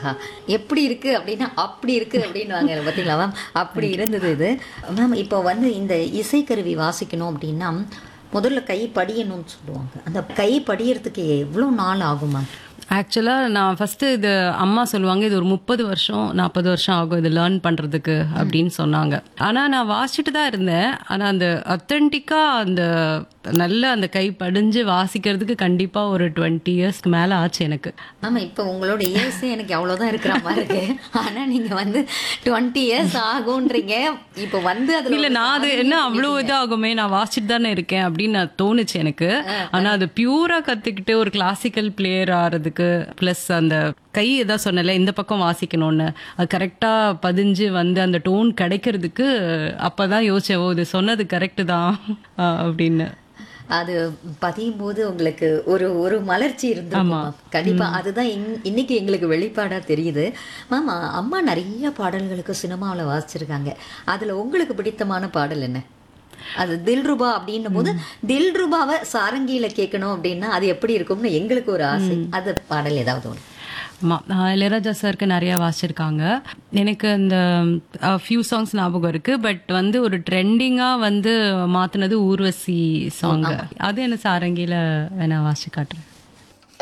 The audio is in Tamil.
ஆஹா எப்படி இருக்கு அப்படின்னா அப்படி இருக்கு அப்படின்னுவாங்க பார்த்தீங்களா மேம் அப்படி இருந்தது இது மேம் இப்போ வந்து இந்த இசைக்கருவி வாசிக்கணும் அப்படின்னா முதல்ல கை படியணும்னு சொல்லுவாங்க அந்த கை படியறதுக்கு எவ்வளோ நாள் ஆகும் மேம் ஆக்சுவலாக நான் ஃபஸ்ட்டு இது அம்மா சொல்லுவாங்க இது ஒரு முப்பது வருஷம் நாற்பது வருஷம் ஆகும் இது லேர்ன் பண்ணுறதுக்கு அப்படின்னு சொன்னாங்க ஆனால் நான் வாசிச்சுட்டு தான் இருந்தேன் ஆனால் அந்த அத்தன்டிக்காக அந்த நல்ல அந்த கை படிஞ்சு வாசிக்கிறதுக்கு கண்டிப்பாக ஒரு டுவெண்ட்டி இயர்ஸ்க்கு மேலே ஆச்சு எனக்கு மேம் இப்போ உங்களோட இயர்ஸே எனக்கு அவ்வளோதான் இருக்கிற மாதிரி இருக்கு ஆனால் நீங்கள் வந்து டுவெண்ட்டி இயர்ஸ் ஆகுன்றீங்க இப்போ வந்து அதில் இல்ல நான் அது என்ன அவ்வளோ இதாகுமே நான் வாசிச்சுட்டு தானே இருக்கேன் அப்படின்னு நான் தோணுச்சு எனக்கு ஆனா அது பியூரா கத்துக்கிட்டு ஒரு கிளாசிக்கல் பிளேயர் ஆறதுக்கு பிளஸ் அந்த கை ஏதாவது சொன்னல இந்த பக்கம் வாசிக்கணும்னு அது கரெக்டா பதிஞ்சு வந்து அந்த டோன் கிடைக்கிறதுக்கு அப்பதான் யோசிச்சேன் ஓ இது சொன்னது கரெக்டு தான் அஹ் அப்படின்னு அது பதியும் போது உங்களுக்கு ஒரு ஒரு மலர்ச்சி இருந்திருக்கும் மேம். கண்டிப்பா அதுதான் இன்- இன்னைக்கு எங்களுக்கு வெளிப்பாடா தெரியுது மேம் அம்மா நிறைய பாடல்களுக்கு சினிமாவில் வாசிச்சிருக்காங்க அதுல உங்களுக்கு பிடித்தமான பாடல் என்ன அது தில்ருபா அப்படின்னும் போது தில்ருபாவை சாரங்கியில கேட்கணும் அப்படின்னா அது எப்படி இருக்கும்னு எங்களுக்கு ஒரு ஆசை அது பாடல் ஏதாவது ஒன்று ஆமா நான் இளையராஜா சாருக்கு நிறைய வாசிச்சிருக்காங்க எனக்கு அந்த ஃபியூ சாங்ஸ் ஞாபகம் இருக்கு பட் வந்து ஒரு ட்ரெண்டிங்கா வந்து மாத்துனது ஊர்வசி சாங் அது என்ன சாரங்கியில வேணா வாசி காட்டுறேன்